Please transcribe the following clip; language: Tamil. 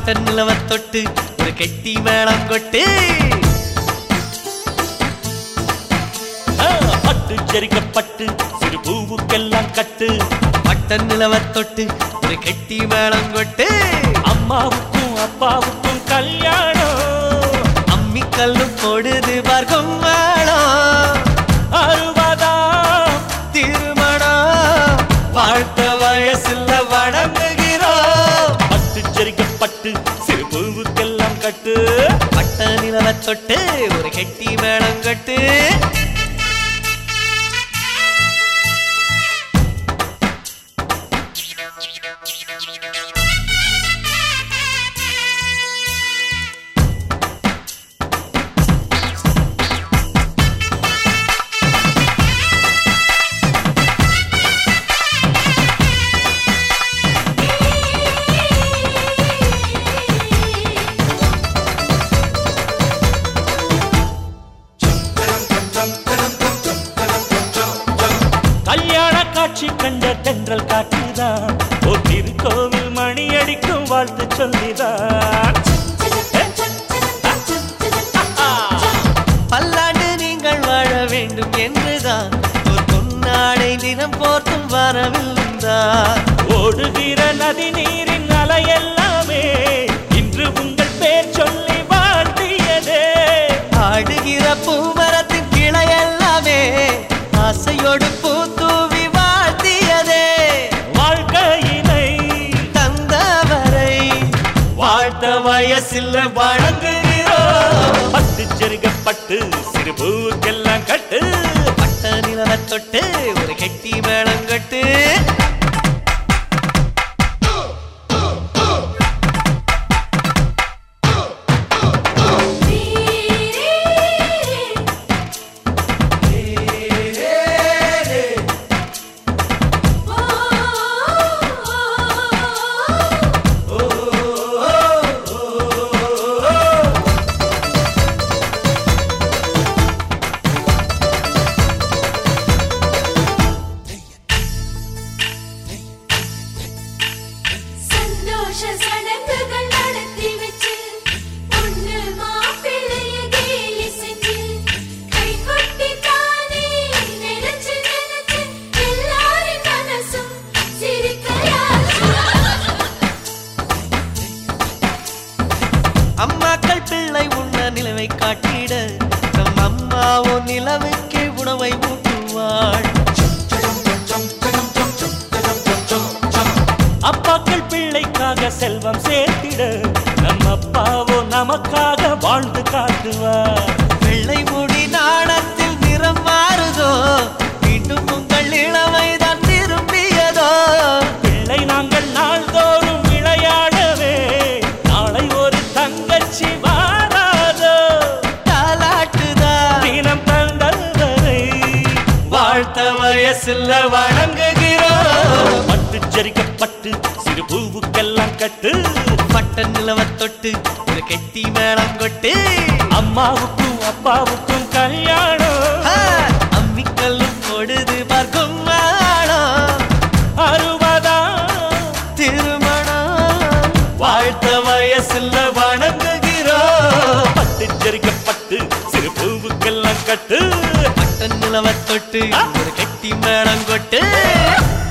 பட்டன் நிலவ தொட்டு ஒரு கெட்டி மேளம் கொட்டு ஆ, பட்டு ஜரிக்கப்பட்டு சிறு பூவுக்கெல்லாம் கட்டு பட்டன் நிலவ தொட்டு ஒரு கெட்டி மேளம் கொட்டு அம்மாவுக்கும் அப்பாவுக்கும் கல்யாணம் அம்மி கல்லும் பொழுது பார்க்கும் மேளம் அறுபதாம் திருமணம் வாழ்த்த வயசுல வணங்குகிறோம் பட்டு ஜரிக்கப்பட்டு சிறு பூவுக்கெல்லாம் கட்டு பட்ட நிலவ தொட்டு ஒரு கெட்டி மேளம் கொட்டு கல்யாண காட்சி கண்ட தென்றல் காட்டுதான் ஓ திருக்கோவில் மணி அடிக்கும் வாழ்த்து சொல்லிதான் பல்லாண்டு நீங்கள் வாழ வேண்டும் என்றுதான் ஒரு பொன்னாடை தினம் போர்த்தும் வரவில்லைந்தான் ஓடுகிற நதி நீரின் அலையெல்லாமே இன்று உங்கள் பேர் சொல்லி வாழ்த்தியதே ஆடுகிற பூமரத்தின் கிளையெல்லாமே ஆசையோடு பூத்தூவி வாழ்த்தியதே வாழ்க்கையினை தந்தவரை வாழ்த்த வயசில் வழங்குகிறோம் பட்டு செருகப்பட்டு சிறு பூவுக்கெல்லாம் கட்டு பட்ட நிலவ தொட்டு ஒரு கெட்டி மேளம் கட்டு சந்தோஷ சடங்குகள் நடத்தி வச்சு பொண்ணு மாப்பிள்ளைய கேலி செஞ்சு கை கொட்டி தானே நினைச்சு நினைச்சு எல்லாரின் மனசும் சிரிக்கையாச்சு அம்மாக்கள் பிள்ளை உண்ண நிலவை காட்டிட நம் அம்மாவோ நிலவுக்கு உணவை ஊட்டுவாள் அப்பாக்கள் பிள்ளைக்காக செல்வம் சேர்த்திட நம் அப்பாவோ நமக்காக வாழ்ந்து காட்டுவார் வெள்ளை முடி நாணத்தில் நிறம் மாறுதோ மீண்டும் உங்கள் இளமைதான் திரும்பியதோ பிள்ளை நாங்கள் நாள்தோறும் விளையாடவே நாளை ஒரு தங்கச்சி வாராதோ தாலாட்டுதா தினம் தந்தவரை வாழ்த்த வயசுல வணங்குகிறோம் பட்டு ஜரிக்கப்பட்டு சிறு பூவுக்கெல்லாம் கட்டு பட்ட நிலவ தொட்டு ஒரு கெட்டி மேளம் கொட்டு அம்மாவுக்கும் அப்பாவுக்கும் கல்யாணம் ஆ, அம்மிக்கல்லும் பொழுது பார்க்கும் மேளம் அறுபதாம் திருமணம் வாழ்த்த வயசுல வணங்குகிறோம் பட்டு ஜரிக்கப்பட்டு சிறு பூவுக்கெல்லாம் கட்டு பட்ட நிலவ தொட்டு ஒரு கெட்டி மேளம் கொட்டு